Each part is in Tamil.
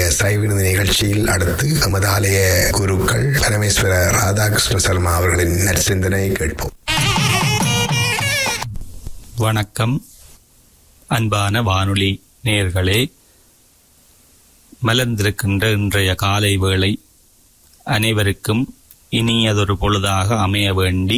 சைவினது நிகழ்ச்சியில் அடுத்து நமது ஆலய குருக்கள் பரமேஸ்வர ராதாகிருஷ்ண சர்மா அவர்களின் நற்சிந்தனை கேட்போம் வணக்கம் அன்பான வானொலி நேயர்களே மலர்ந்திருக்கின்ற இன்றைய காலை வேளை அனைவருக்கும் இனியதொரு பொழுதாக அமைய வேண்டி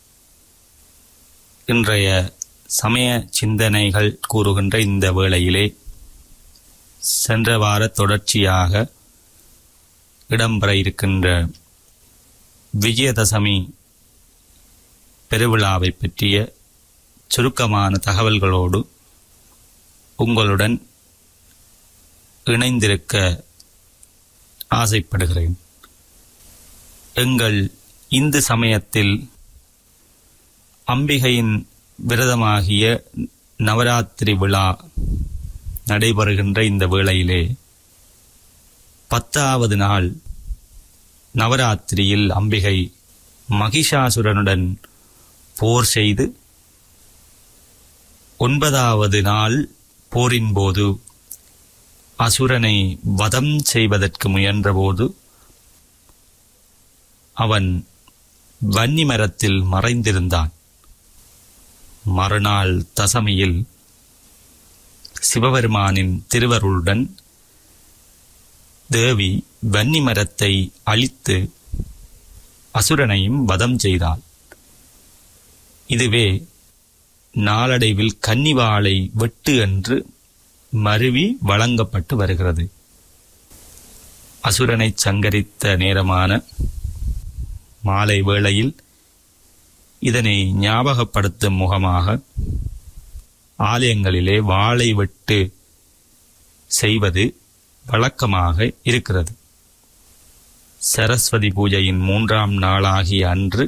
இன்றைய சமய சிந்தனைகள் கூறுகின்ற இந்த வேளையிலே சென்ற வார தொடர்ச்சியாக இடம்பெற இருக்கின்ற விஜயதசமி பெருவிழாவை பற்றிய சுருக்கமான தகவல்களோடு உங்களுடன் இணைந்திருக்க ஆசைப்படுகிறேன் எங்கள் இந்து சமயத்தில் அம்பிகையின் விரதமாகிய நவராத்திரி விழா நடைபெறுகின்ற இந்த வேளையிலே பத்தாவது நாள் நவராத்திரியில் அம்பிகை மகிஷாசுரனுடன் போர் செய்து ஒன்பதாவது நாள் போரின் போது அசுரனை வதம் செய்வதற்கு முயன்றபோது அவன் வன்னி மரத்தில் மறைந்திருந்தான் மறுநாள் தசமியில் சிவபெருமானின் திருவருளுடன் தேவி வன்னி மரத்தை அழித்து அசுரனையும் வதம் செய்தாள் இதுவே நாளடைவில் கன்னிவாளை வெட்டு என்று மருவி வழங்கப்பட்டு வருகிறது அசுரனை சங்கரித்த நேரமான மாலை வேளையில் இதனை ஞாபகப்படுத்தும் முகமாக ஆலயங்களிலே வாழை வெட்டு செய்வது வழக்கமாக இருக்கிறது சரஸ்வதி பூஜையின் மூன்றாம் நாளாகிய அன்று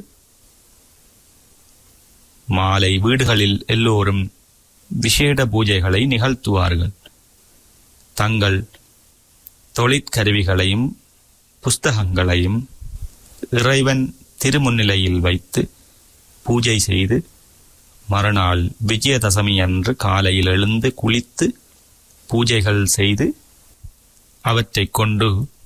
மாலை வீடுகளில் எல்லோரும் விசேட பூஜைகளை நிகழ்த்துவார்கள் தங்கள் தொழிற்கருவிகளையும் புஸ்தகங்களையும் இறைவன் திருமுன்னிலையில் வைத்து பூஜை செய்து மறுநாள் விஜயதசமி அன்று காலையில் எழுந்து குளித்து பூஜைகள் செய்து அவற்றைக் கொண்டு